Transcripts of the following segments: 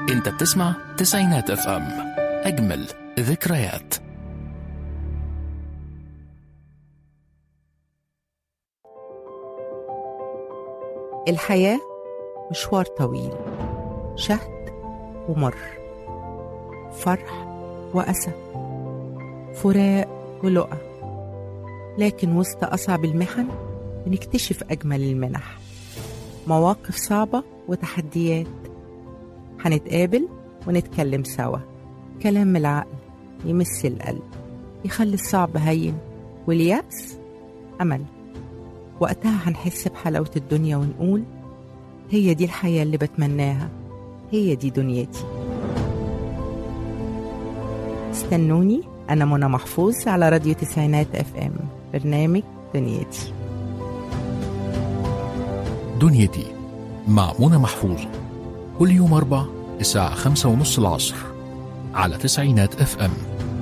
انت بتسمع تسعينات اف ام اجمل ذكريات الحياة مشوار طويل شهد ومر فرح وأسى فراق ولقى لكن وسط أصعب المحن بنكتشف أجمل المنح مواقف صعبة وتحديات هنتقابل ونتكلم سوا كلام من العقل يمس القلب يخلي الصعب هين واليأس أمل وقتها هنحس بحلاوة الدنيا ونقول هي دي الحياة اللي بتمناها هي دي دنيتي استنوني أنا منى محفوظ على راديو تسعينات اف ام برنامج دنيتي دنيتي مع منى محفوظ كل يوم أربع الساعة خمسة ونص العصر على تسعينات اف ام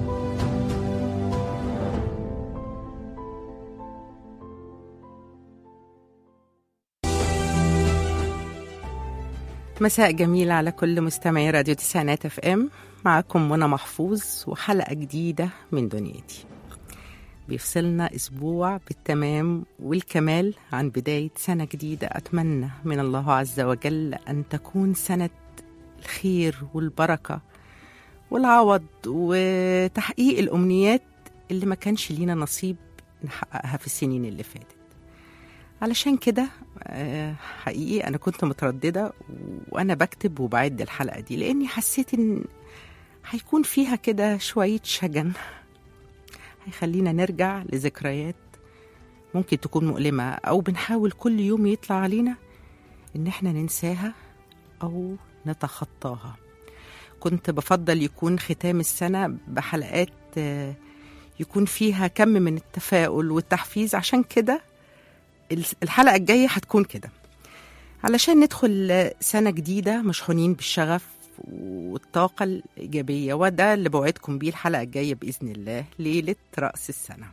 مساء جميل على كل مستمعي راديو تسعينات اف ام معكم منى محفوظ وحلقة جديدة من دنيتي بيفصلنا أسبوع بالتمام والكمال عن بداية سنة جديدة أتمنى من الله عز وجل أن تكون سنة الخير والبركة والعوض وتحقيق الأمنيات اللي ما كانش لينا نصيب نحققها في السنين اللي فاتت علشان كده آه، حقيقي أنا كنت مترددة وأنا بكتب وبعد الحلقة دي لأني حسيت إن هيكون فيها كده شوية شجن هيخلينا نرجع لذكريات ممكن تكون مؤلمة أو بنحاول كل يوم يطلع علينا إن إحنا ننساها أو نتخطاها كنت بفضل يكون ختام السنة بحلقات آه، يكون فيها كم من التفاؤل والتحفيز عشان كده الحلقة الجاية هتكون كده علشان ندخل سنة جديدة مشحونين بالشغف والطاقة الإيجابية وده اللي بوعدكم بيه الحلقة الجاية بإذن الله ليلة رأس السنة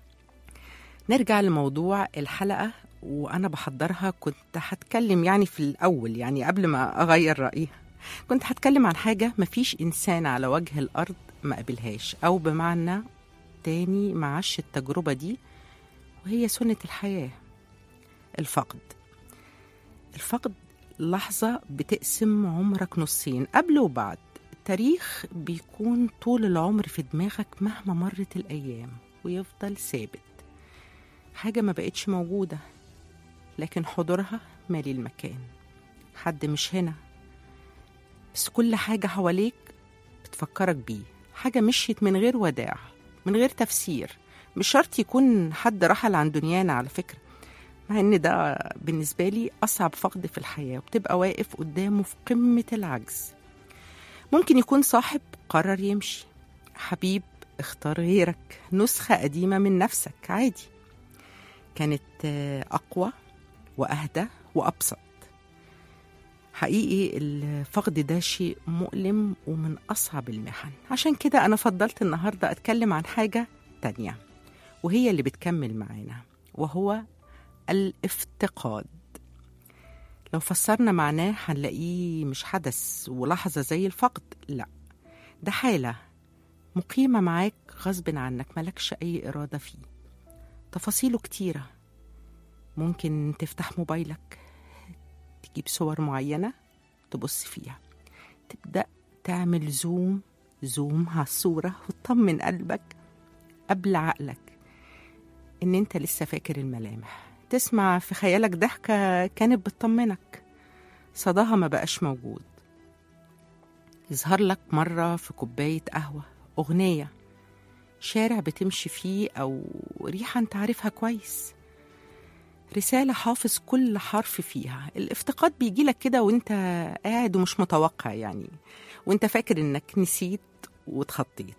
نرجع لموضوع الحلقة وأنا بحضرها كنت هتكلم يعني في الأول يعني قبل ما أغير رأيي كنت هتكلم عن حاجة مفيش إنسان على وجه الأرض ما قبلهاش أو بمعنى تاني معاش التجربة دي وهي سنة الحياة الفقد الفقد لحظة بتقسم عمرك نصين قبل وبعد التاريخ بيكون طول العمر في دماغك مهما مرت الأيام ويفضل ثابت حاجة ما بقتش موجودة لكن حضورها مالي المكان حد مش هنا بس كل حاجة حواليك بتفكرك بيه حاجة مشيت من غير وداع من غير تفسير مش شرط يكون حد رحل عن دنيانا على فكرة مع ان ده بالنسبة لي أصعب فقد في الحياة وبتبقى واقف قدامه في قمة العجز ممكن يكون صاحب قرر يمشي حبيب اختار غيرك نسخة قديمة من نفسك عادي كانت آه، أقوى وأهدى وأبسط حقيقي الفقد ده شيء مؤلم ومن أصعب المحن عشان كده أنا فضلت النهاردة أتكلم عن حاجة تانية وهي اللي بتكمل معانا وهو الافتقاد لو فسرنا معناه هنلاقيه مش حدث ولحظة زي الفقد لا ده حالة مقيمة معاك غصب عنك ملكش أي إرادة فيه تفاصيله كتيرة ممكن تفتح موبايلك تجيب صور معينة تبص فيها تبدأ تعمل زوم زوم على الصورة وتطمن قلبك قبل عقلك إن أنت لسه فاكر الملامح تسمع في خيالك ضحكة كانت بتطمنك صداها ما بقاش موجود يظهر لك مرة في كوباية قهوة أغنية شارع بتمشي فيه أو ريحة أنت عارفها كويس رسالة حافظ كل حرف فيها الافتقاد بيجيلك كده وانت قاعد ومش متوقع يعني وانت فاكر انك نسيت واتخطيت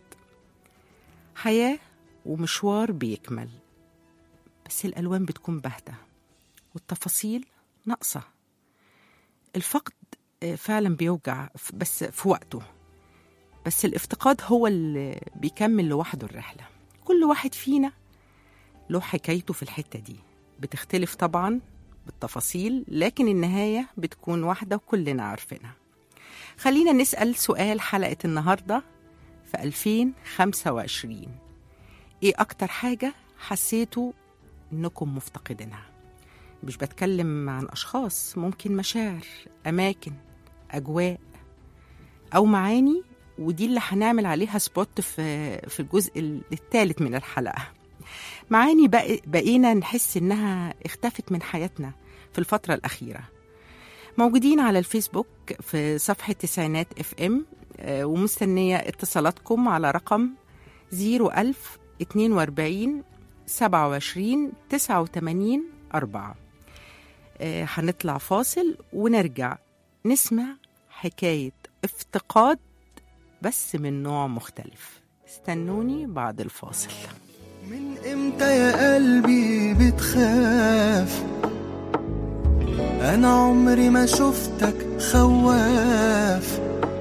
حياة ومشوار بيكمل بس الألوان بتكون باهتة والتفاصيل ناقصة الفقد آه، فعلا بيوجع ف- بس في وقته بس الافتقاد هو اللي بيكمل لوحده الرحلة كل واحد فينا له حكايته في الحتة دي بتختلف طبعا بالتفاصيل لكن النهاية بتكون واحدة وكلنا عارفينها خلينا نسأل سؤال حلقة النهاردة في 2025 إيه أكتر حاجة حسيتوا إنكم مفتقدينها مش بتكلم عن أشخاص ممكن مشاعر أماكن أجواء أو معاني ودي اللي هنعمل عليها سبوت في في الجزء الثالث من الحلقة معاني بق- بقينا نحس إنها اختفت من حياتنا في الفترة الأخيرة موجودين على الفيسبوك في صفحة تسعينات اف ام ومستنية اتصالاتكم على رقم 01000 42 27 89 4 آه، هنطلع فاصل ونرجع نسمع حكاية افتقاد بس من نوع مختلف استنوني بعد الفاصل من امتى يا قلبي بتخاف انا عمري ما شفتك خواف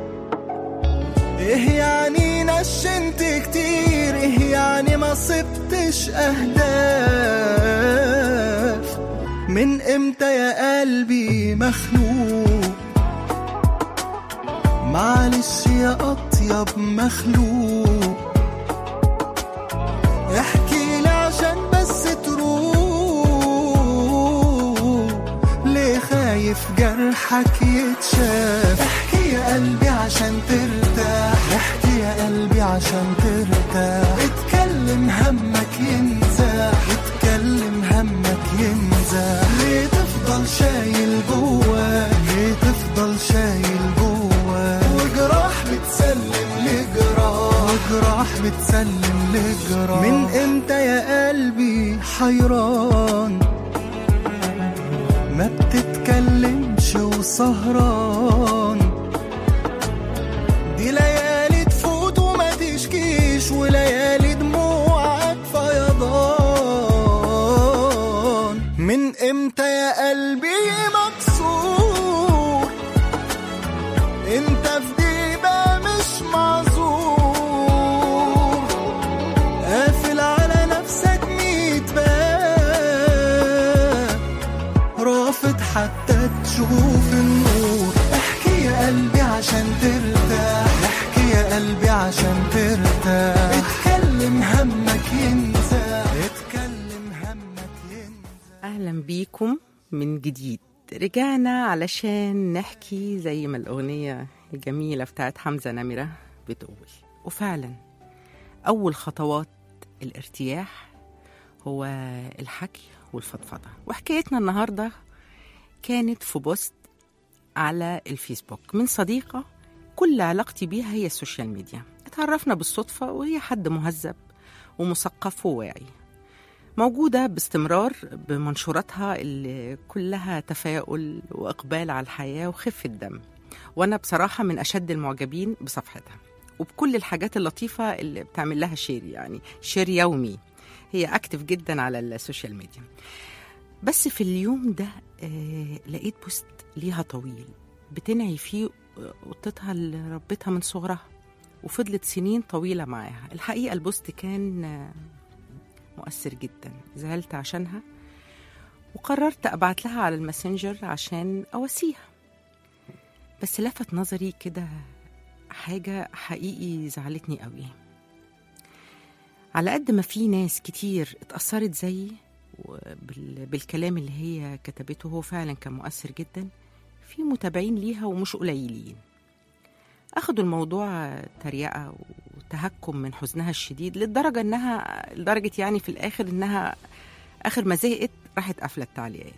ايه يعني نشنت كتير ايه يعني ما صبتش اهداف من امتى يا قلبي مخلوق معلش يا اطيب مخلوق احكي لي عشان بس تروح ليه خايف جرحك يتشاف احكي يا قلبي عشان ترتاح احكي يا قلبي عشان ترتاح اتكلم همك ينزاح اتكلم همك ينزاح ليه تفضل شايل جواك ليه تفضل شايل جواك وجراح بتسلم لجراح وجراح بتسلم لجراح من امتى يا قلبي حيران ما بتتكلمش وسهران دي ليالي تفوت وما تشكيش وليالي دموعك فيضان من امتى يا قلبي مكسور انت في ديبة مش معذور قافل على نفسك ميت باب رافض حتى تشوف النور احكي يا قلبي عشان ترتاح احكي يا قلبي عشان ترتاح اتكلم همك ينسى اتكلم همك ينسى أهلا بيكم من جديد رجعنا علشان نحكي زي ما الأغنية الجميلة بتاعت حمزة نمرة بتقول وفعلا أول خطوات الارتياح هو الحكي والفضفضة وحكايتنا النهاردة كانت في بوست على الفيسبوك من صديقة كل علاقتي بيها هي السوشيال ميديا اتعرفنا بالصدفة وهي حد مهذب ومثقف وواعي موجودة باستمرار بمنشوراتها اللي كلها تفاؤل وإقبال على الحياة وخفة دم وأنا بصراحة من أشد المعجبين بصفحتها وبكل الحاجات اللطيفة اللي بتعمل لها شير يعني شير يومي هي أكتف جدا على السوشيال ميديا بس في اليوم ده آه لقيت بوست ليها طويل بتنعي فيه قطتها اللي ربتها من صغرها وفضلت سنين طويلة معاها الحقيقة البوست كان آه، مؤثر جدا زعلت عشانها وقررت أبعت لها على الماسنجر عشان أواسيها بس لفت نظري كده حاجة حقيقي زعلتني قوي على قد ما في ناس كتير اتأثرت زيي وبال- بالكلام اللي هي كتبته هو فعلا كان مؤثر جدا في متابعين ليها ومش قليلين أخدوا الموضوع تريقة وتهكم من حزنها الشديد للدرجة إنها لدرجة يعني في الآخر إنها آخر ما زهقت راحت قافلة التعليقات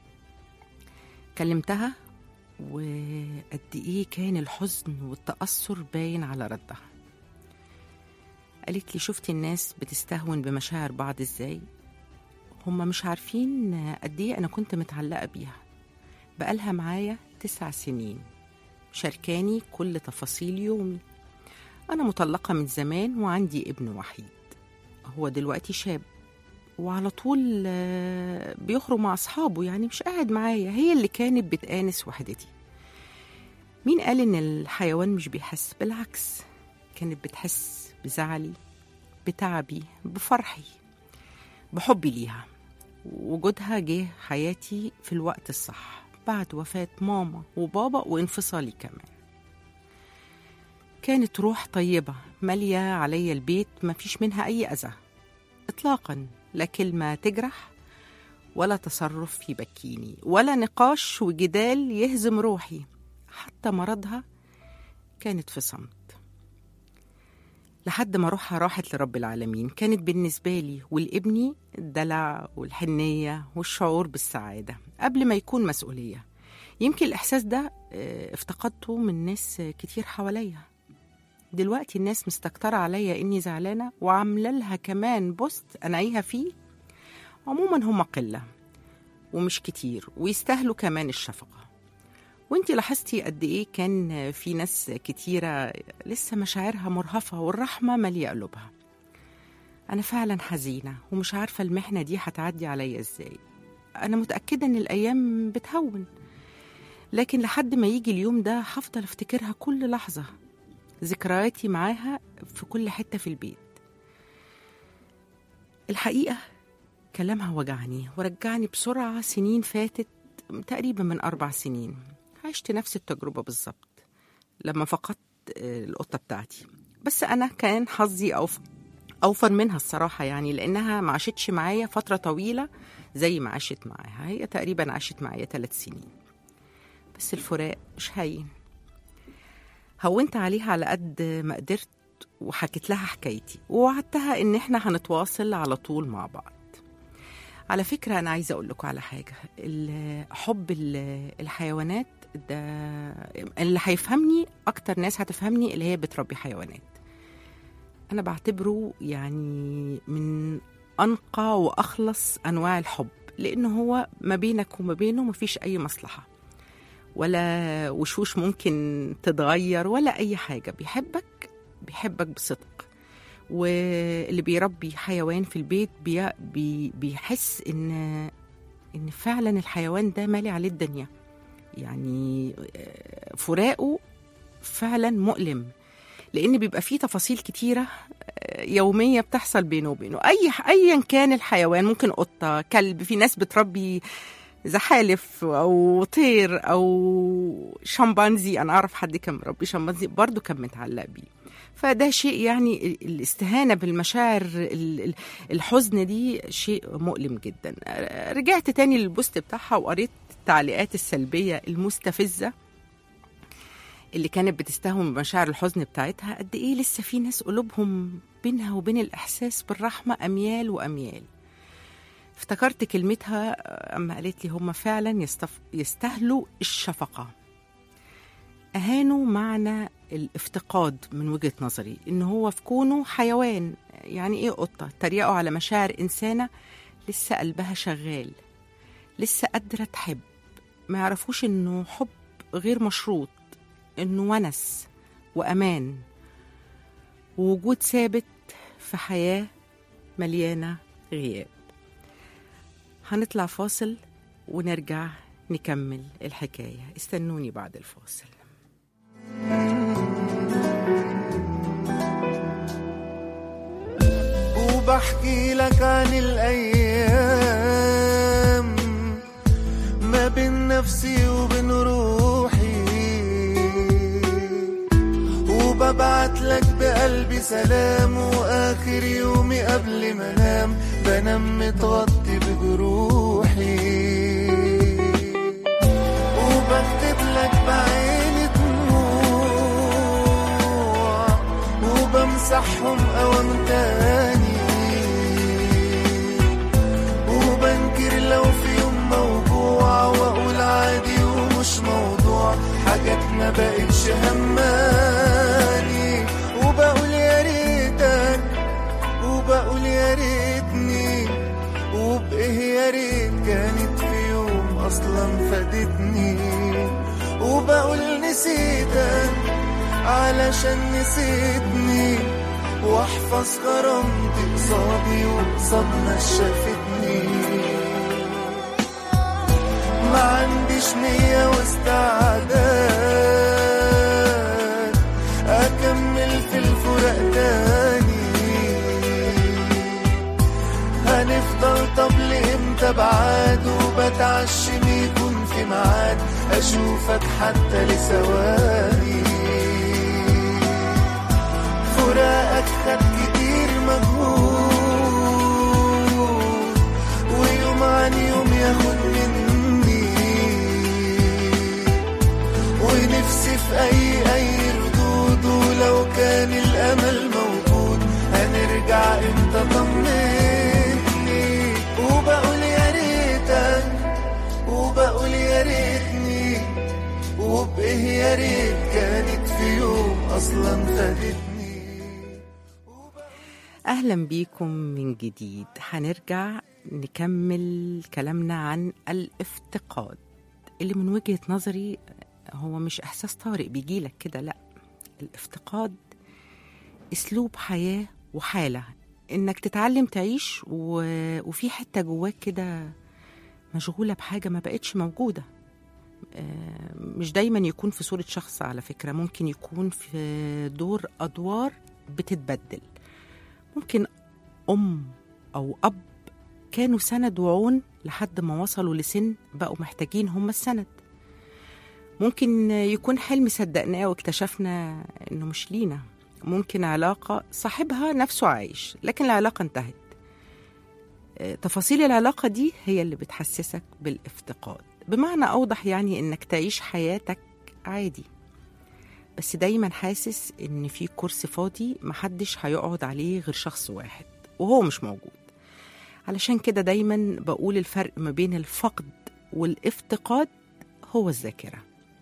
كلمتها وقد إيه كان الحزن والتأثر باين على ردها قالت لي شفتي الناس بتستهون بمشاعر بعض إزاي هما مش عارفين قد إيه أنا كنت متعلقة بيها بقالها معايا تسع سنين شاركاني كل تفاصيل يومي أنا مطلقة من زمان وعندي ابن وحيد هو دلوقتي شاب وعلى طول آه، بيخرج مع أصحابه يعني مش قاعد معايا هي اللي كانت بتآنس وحدتي مين قال إن الحيوان مش بيحس بالعكس كانت بتحس بزعلي بتعبي بفرحي بحبي ليها وجودها جه حياتي في الوقت الصح بعد وفاة ماما وبابا وانفصالي كمان كانت روح طيبة مالية علي البيت ما فيش منها أي أذى إطلاقا لا كلمة تجرح ولا تصرف يبكيني ولا نقاش وجدال يهزم روحي حتى مرضها كانت في صمت لحد ما روحها راحت لرب العالمين كانت بالنسبة لي ولابني الدلع والحنية والشعور بالسعادة قبل ما يكون مسؤولية يمكن الإحساس ده آه، افتقدته من ناس كتير حواليا دلوقتي الناس مستكترة عليا إني زعلانة وعاملة لها كمان بوست أنعيها فيه عموما هم قلة ومش كتير ويستاهلوا كمان الشفقة وانتي لاحظتي قد ايه كان في ناس كتيرة لسه مشاعرها مرهفة والرحمة مالية قلوبها أنا فعلا حزينة ومش عارفة المحنة دي هتعدي عليا ازاي أنا متأكدة إن الأيام بتهون لكن لحد ما يجي اليوم ده هفضل افتكرها كل لحظة ذكرياتي معاها في كل حتة في البيت الحقيقة كلامها وجعني ورجعني بسرعة سنين فاتت تقريبا من أربع سنين عشت نفس التجربة بالظبط لما فقدت آه، القطة بتاعتي بس أنا كان حظي أوف أوفر منها الصراحة يعني لأنها ما عاشتش معايا فترة طويلة زي ما عاشت معاها هي تقريبا عاشت معايا ثلاث سنين بس الفراق مش هين هونت عليها على قد ما قدرت وحكيت لها حكايتي ووعدتها ان احنا هنتواصل على طول مع بعض على فكرة أنا عايزة أقول لكم على حاجة ال- حب ال- الحيوانات ده اللي هيفهمني أكتر ناس هتفهمني اللي هي بتربي حيوانات أنا بعتبره يعني من أنقى وأخلص أنواع الحب لأنه هو ما بينك وما بينه مفيش أي مصلحة ولا وشوش ممكن تتغير ولا أي حاجة بيحبك بيحبك بصدق واللي بيربي حيوان في البيت بي بي بيحس ان ان فعلا الحيوان ده مالي عليه الدنيا يعني آه، فراقه فعلا مؤلم لان بيبقى فيه تفاصيل كتيره آه، يوميه بتحصل بينه وبينه اي ايا كان الحيوان ممكن قطه كلب في ناس بتربي زحالف او طير او شمبانزي انا اعرف حد كان مربي شمبانزي برضه كان متعلق بيه فده شيء يعني ال- الاستهانة بالمشاعر ال- ال- الحزن دي شيء مؤلم جدا رجعت تاني للبوست بتاعها وقريت التعليقات السلبية المستفزة اللي كانت بتستهون بمشاعر الحزن بتاعتها قد ايه لسه في ناس قلوبهم بينها وبين الإحساس بالرحمة أميال وأميال افتكرت كلمتها أما قالت لي هم فعلا يستف... يستاهلوا الشفقة أهانوا معنى الافتقاد من وجهة نظري إن هو في كونه حيوان يعني إيه قطة تريقوا على مشاعر إنسانة لسه قلبها شغال لسه قادرة تحب ما يعرفوش إنه حب غير مشروط إنه ونس وأمان ووجود ثابت في حياة مليانة غياب هنطلع فاصل ونرجع نكمل الحكاية استنوني بعد الفاصل وبحكي لك عن الأيام ما بين نفسي وبين روحي وببعت لك بقلبي سلام وآخر يومي قبل ما انام بنام متغطي بجروحي وبكتب لك بعيني دموع وبمسحهم أوام تاني وبنكر لو في يوم موجوع واقول عادي ومش موضوع حاجات ما بقتش هماني وبقول يا ريتك وبقول يا ريتني وبإيه يا ريت كانت في يوم أصلا فادتني وبقول نسيتك علشان نسيتني واحفظ كرامتي قصادي وقصاد ناس شافتني ما عنديش نية واستعداد أكمل في الفراق تاني هنفضل طب لإمتى بعاد وبتعشم يكون في ميعاد أشوفك حتى لثواني فراقك خد كتير مجهود ويوم عن يوم ياخد مني ونفسي في أي أي ردود ولو كان الأمل موجود هنرجع امتى طمني وبقول يا ريتك وبقول يا ريتني وبإيه يا ريت كانت في يوم أصلا خدتني أهلا بيكم من جديد هنرجع نكمل كلامنا عن الافتقاد اللي من وجهة نظري هو مش إحساس طارئ بيجيلك كده لأ الافتقاد أسلوب حياة وحالة إنك تتعلم تعيش و... وفي حتة جواك كده مشغولة بحاجة ما بقتش موجودة آه، مش دايما يكون في صورة شخص على فكرة ممكن يكون في دور أدوار بتتبدل ممكن أم أو أب كانوا سند وعون لحد ما وصلوا لسن بقوا محتاجين هم السند ممكن يكون حلم صدقناه واكتشفنا إنه مش لينا ممكن علاقة صاحبها نفسه عايش لكن العلاقة انتهت آه، تفاصيل العلاقة دي هي اللي بتحسسك بالافتقاد بمعنى أوضح يعني إنك تعيش حياتك عادي بس دايما حاسس إن في كرسي فاضي محدش هيقعد عليه غير شخص واحد وهو مش موجود علشان كده دايما بقول الفرق ما بين الفقد والافتقاد هو الذاكرة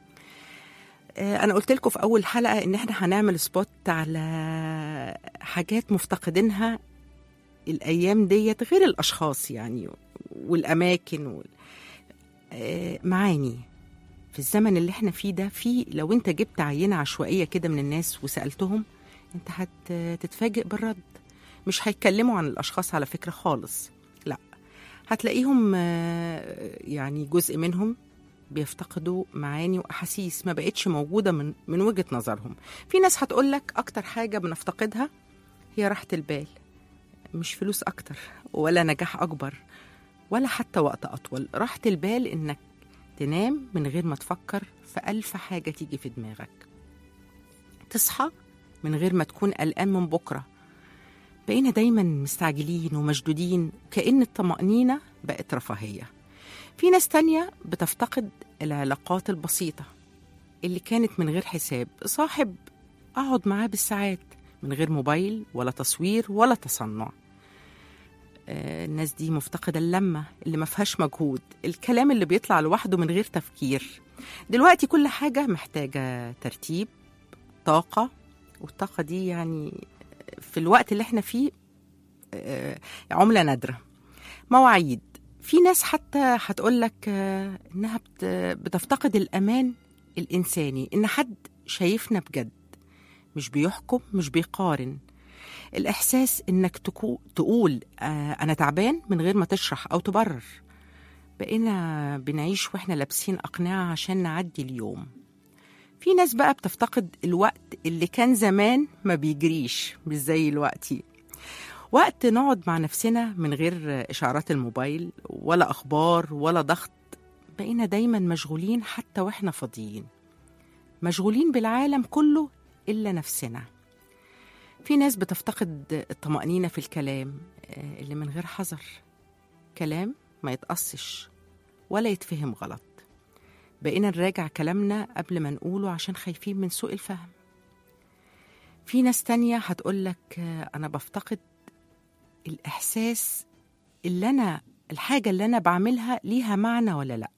آه، أنا قلت لكم في أول حلقة إن إحنا هنعمل سبوت على حاجات مفتقدينها الأيام ديت غير الأشخاص يعني والأماكن وال... آه، معاني في الزمن اللي احنا فيه ده في لو انت جبت عينة عشوائية كده من الناس وسألتهم انت هتتفاجئ بالرد مش هيتكلموا عن الأشخاص على فكرة خالص لا هتلاقيهم آه، يعني جزء منهم بيفتقدوا معاني وأحاسيس ما بقتش موجودة من, من وجهة نظرهم في ناس هتقولك أكتر حاجة بنفتقدها هي راحة البال مش فلوس أكتر ولا نجاح أكبر ولا حتى وقت أطول راحة البال إنك تنام من غير ما تفكر في ألف حاجة تيجي في دماغك تصحى من غير ما تكون قلقان من بكرة بقينا دايما مستعجلين ومشدودين كأن الطمأنينة بقت رفاهية في ناس تانية بتفتقد العلاقات البسيطة اللي كانت من غير حساب صاحب أقعد معاه بالساعات من غير موبايل ولا تصوير ولا تصنع آه، الناس دي مفتقدة اللمة اللي ما فيهاش مجهود الكلام اللي بيطلع لوحده من غير تفكير دلوقتي كل حاجة محتاجة ترتيب طاقة والطاقة دي يعني في الوقت اللي احنا فيه آه، عملة نادرة مواعيد في ناس حتى هتقولك آه، انها بت- بتفتقد الامان الانساني ان حد شايفنا بجد مش بيحكم مش بيقارن الإحساس إنك تكو تقول آه أنا تعبان من غير ما تشرح أو تبرر بقينا بنعيش وإحنا لابسين أقنعة عشان نعدي اليوم في ناس بقى بتفتقد الوقت اللي كان زمان ما بيجريش مش زي دلوقتي وقت نقعد مع نفسنا من غير إشعارات الموبايل ولا أخبار ولا ضغط بقينا دايما مشغولين حتى وإحنا فاضيين مشغولين بالعالم كله إلا نفسنا في ناس بتفتقد الطمأنينة في الكلام آه، اللي من غير حذر كلام ما يتقصش ولا يتفهم غلط بقينا نراجع كلامنا قبل ما نقوله عشان خايفين من سوء الفهم في ناس تانية هتقولك آه، أنا بفتقد الإحساس اللي أنا الحاجة اللي أنا بعملها ليها معنى ولا لأ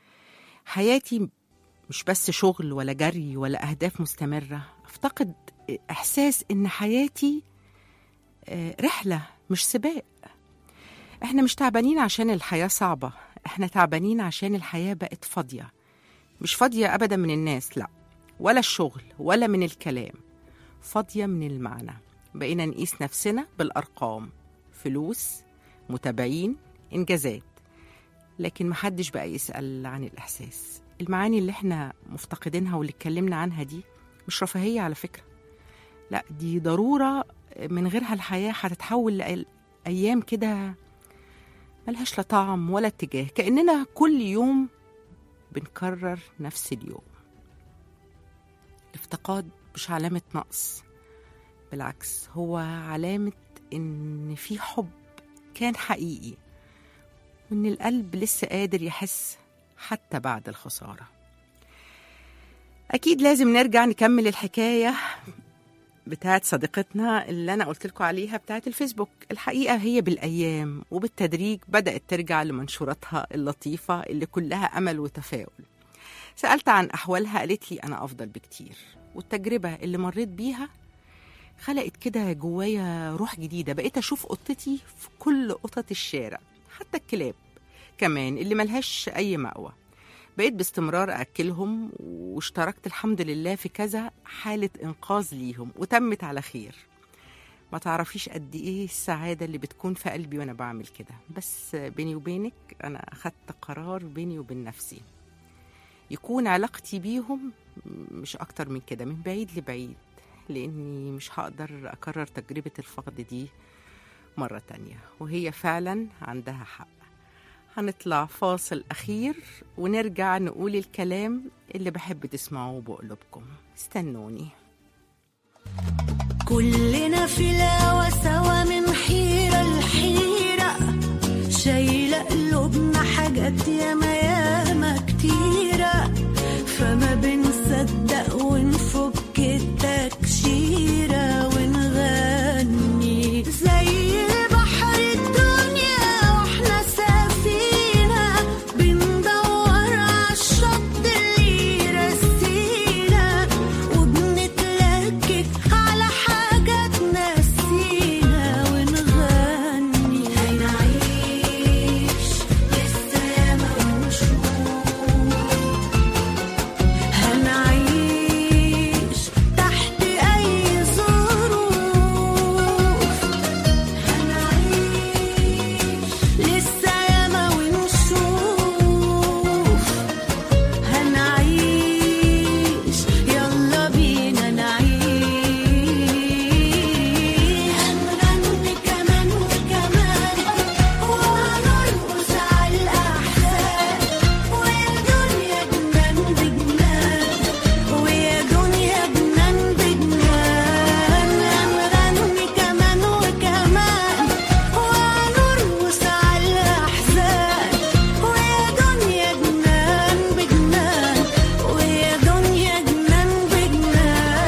حياتي مش بس شغل ولا جري ولا أهداف مستمرة أفتقد إحساس إن حياتي آه، رحلة مش سباق إحنا مش تعبانين عشان الحياة صعبة إحنا تعبانين عشان الحياة بقت فاضية مش فاضية أبدا من الناس لأ ولا الشغل ولا من الكلام فاضية من المعنى بقينا نقيس نفسنا بالأرقام فلوس متابعين إنجازات لكن محدش بقى يسأل عن الإحساس المعاني اللي احنا مفتقدينها واللي اتكلمنا عنها دي مش رفاهية على فكرة لا دي ضرورة من غيرها الحياة هتتحول لأيام كده ملهاش لا طعم ولا اتجاه كأننا كل يوم بنكرر نفس اليوم الافتقاد مش علامة نقص بالعكس هو علامة إن في حب كان حقيقي وإن القلب لسه قادر يحس حتى بعد الخسارة أكيد لازم نرجع نكمل الحكاية بتاعت صديقتنا اللي أنا قلت لكم عليها بتاعت الفيسبوك الحقيقة هي بالأيام وبالتدريج بدأت ترجع لمنشوراتها اللطيفة اللي كلها أمل وتفاؤل سألت عن أحوالها قالت لي أنا أفضل بكتير والتجربة اللي مريت بيها خلقت كده جوايا روح جديدة بقيت أشوف قطتي في كل قطط الشارع حتى الكلاب كمان اللي ملهاش أي مأوى بقيت باستمرار أكلهم واشتركت الحمد لله في كذا حالة إنقاذ ليهم وتمت على خير ما تعرفيش قد إيه السعادة اللي بتكون في قلبي وأنا بعمل كده بس بيني وبينك أنا أخدت قرار بيني وبين نفسي يكون علاقتي بيهم مش أكتر من كده من بعيد لبعيد لأني مش هقدر أكرر تجربة الفقد دي مرة تانية وهي فعلا عندها حق هنطلع فاصل أخير ونرجع نقول الكلام اللي بحب تسمعوه بقلوبكم استنوني كلنا في الهوا سوا من حيرة لحيرة شايلة قلوبنا حاجات ياما ياما كتيرة فما بنصدق ونفك التكشيرة ونغني زي بحر الدنيا واحنا سفينة بندور عالشط اللي يرسينا وبنتلكك على حاجة تنسينا ونغني هنعيش لسه ياما ونشوف هنعيش تحت أي ظروف هنعيش لسه ياما ونشوف هنعيش يلا بينا نعيش هنغني كمان وكمان وهنرقص على الأحزان ويا دنيا جنان بجنان ويا دنيا جنان بجنان هنغني كمان وكمان وهنرقص على الأحزان ويا دنيا جنان بجنان ويا دنيا جنان بجنان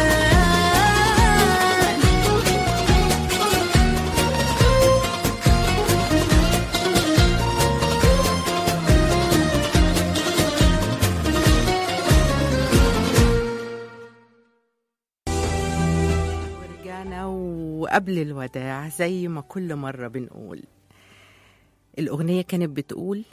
ورجعنا وقبل الوداع زي ما كل مرة بنقول الأغنية كانت بتقول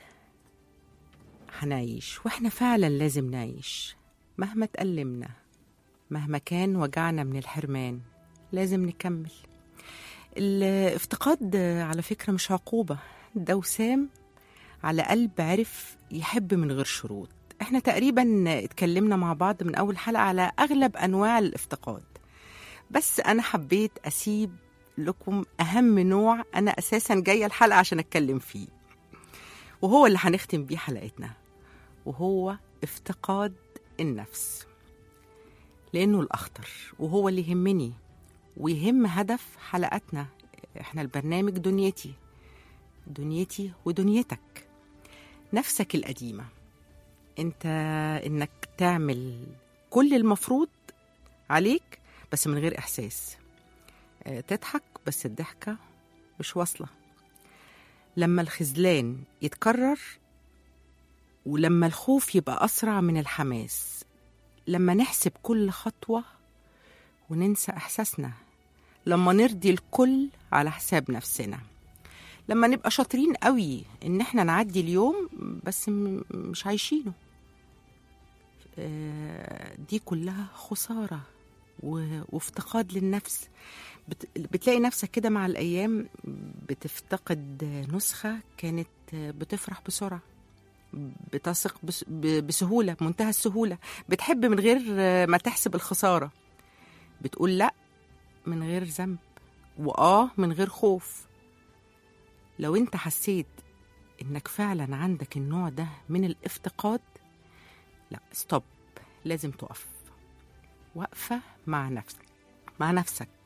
هنعيش وإحنا فعلا لازم نعيش مهما تألمنا مهما كان وجعنا من الحرمان لازم نكمل الافتقاد على فكرة مش عقوبة ده وسام على قلب عرف يحب من غير شروط احنا تقريبا اتكلمنا مع بعض من أول حلقة على أغلب أنواع الافتقاد بس أنا حبيت أسيب لكم أهم نوع أنا أساسا جاية الحلقة عشان أتكلم فيه وهو اللي هنختم بيه حلقتنا وهو افتقاد النفس لأنه الأخطر وهو اللي يهمني ويهم هدف حلقتنا احنا البرنامج دنيتي دنيتي ودنيتك نفسك القديمة انت انك تعمل كل المفروض عليك بس من غير إحساس آه، تضحك بس الضحكة مش واصلة لما الخذلان يتكرر ولما الخوف يبقى أسرع من الحماس لما نحسب كل خطوة وننسى إحساسنا لما نرضي الكل على حساب نفسنا لما نبقى شاطرين قوي إن إحنا نعدي اليوم بس م- مش عايشينه آه، دي كلها خسارة و- وافتقاد للنفس بت- بتلاقي نفسك كده مع الأيام بتفتقد نسخة كانت بتفرح بسرعة بتثق بس- ب- بسهولة بمنتهى السهولة بتحب من غير ما تحسب الخسارة بتقول لأ من غير ذنب وآه من غير خوف لو انت حسيت انك فعلا عندك النوع ده من الافتقاد لا ستوب لازم تقف واقفة مع نفسك مع نفسك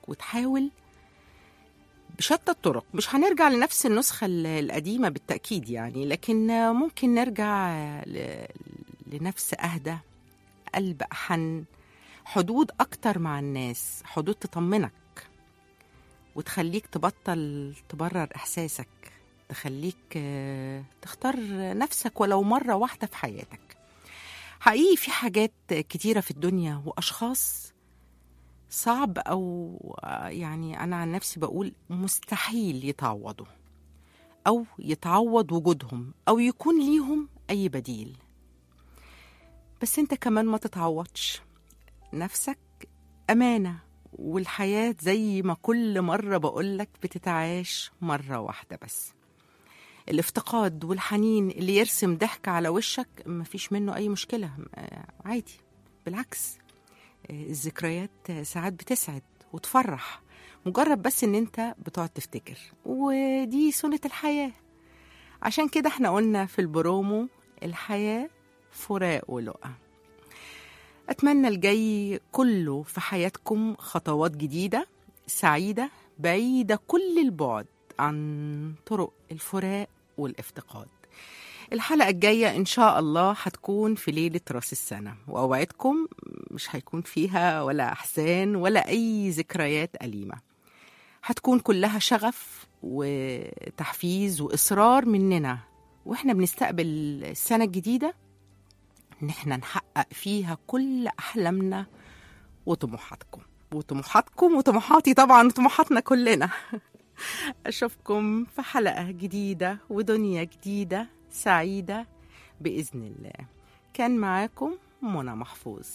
وتحاول بشتى الطرق مش هنرجع لنفس النسخة ال- القديمة بالتأكيد يعني لكن ممكن نرجع ل- لنفس أهدى قلب أحن حدود أكتر مع الناس حدود تطمنك وتخليك تبطل تبرر إحساسك تخليك آه، تختار نفسك ولو مرة واحدة في حياتك حقيقي في حاجات كتيرة في الدنيا وأشخاص صعب أو آه، يعني أنا عن نفسي بقول مستحيل يتعوضوا أو يتعوض وجودهم أو يكون ليهم أي بديل بس أنت كمان ما تتعوضش نفسك أمانة والحياة زي ما كل مرة بقولك بتتعاش مرة واحدة بس الافتقاد والحنين اللي يرسم ضحك على وشك مفيش منه أي مشكلة آه، عادي بالعكس آه، الذكريات آه، ساعات بتسعد وتفرح مجرد بس ان انت بتقعد تفتكر ودي سنة الحياة عشان كده احنا قلنا في البرومو الحياة فراق ولقى أتمنى الجاي كله في حياتكم خطوات جديدة سعيدة بعيدة كل البعد عن طرق الفراق والافتقاد الحلقة الجاية إن شاء الله هتكون في ليلة راس السنة وأوعدكم مش هيكون فيها ولا أحزان ولا أي ذكريات أليمة هتكون كلها شغف وتحفيز وإصرار مننا وإحنا بنستقبل السنة الجديدة إن إحنا نحقق فيها كل أحلامنا وطموحاتكم وطموحاتكم وطموحاتي طبعا وطموحاتنا كلنا أشوفكم في حلقة جديدة ودنيا جديدة سعيدة بإذن الله كان معاكم منى محفوظ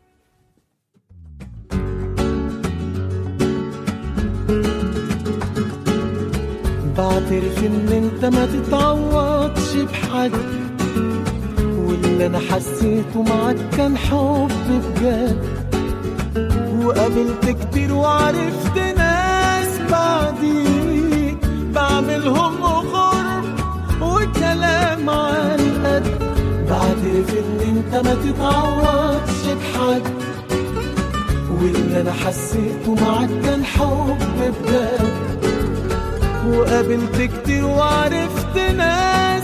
بعترف ان انت ما تتعوضش بحد واللي انا حسيته معاك كان حب بجد وقابلت كتير وعرفت ناس بعديك بعملهم غرب وكلام عن قد بعترف ان انت ما تتعوضش بحد واللي انا حسيته معاك كان حب بجد وقابلت كتير وعرفت ناس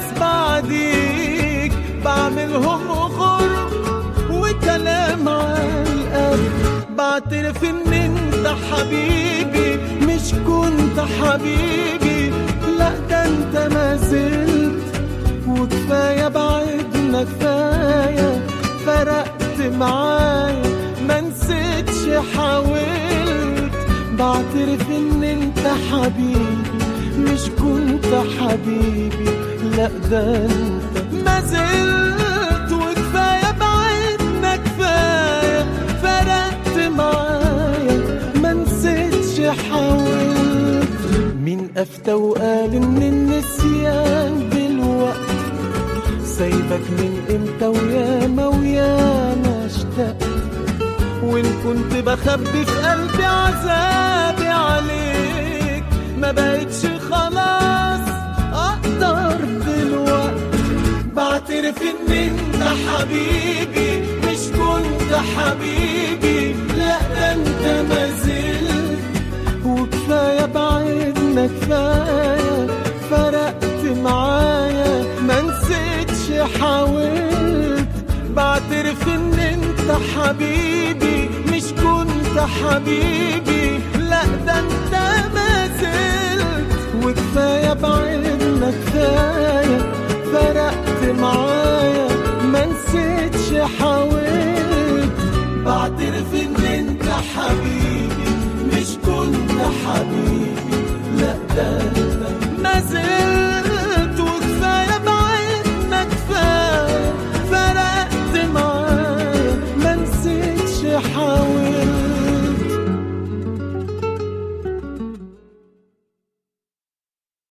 بعديك بعملهم غرب وكلام على القلب بعترف ان انت حبيبي مش كنت حبيبي لا ده انت ما زلت وكفايه بعدنا كفايه فرقت معايا ما نسيتش حاولت بعترف ان انت حبيبي مش كنت حبيبي لا ده انت ما زلت وكفايه بعدنا كفايه فرقت معايا ما نسيتش حاولت مين افتى وقال ان النسيان دلوقتي سايبك من امتى وياما وياما اشتقت وان كنت بخبي في قلبي عذابي عليك ما بقتش خلاص اقدر دلوقتي بعترف ان انت حبيبي مش كنت حبيبي لا ده انت ما زلت وكفايه بعدنا كفايه فرقت معايا ما نسيتش حاولت بعترف ان انت حبيبي مش كنت حبيبي لا ده انت ما زلت وكفايه بعدنا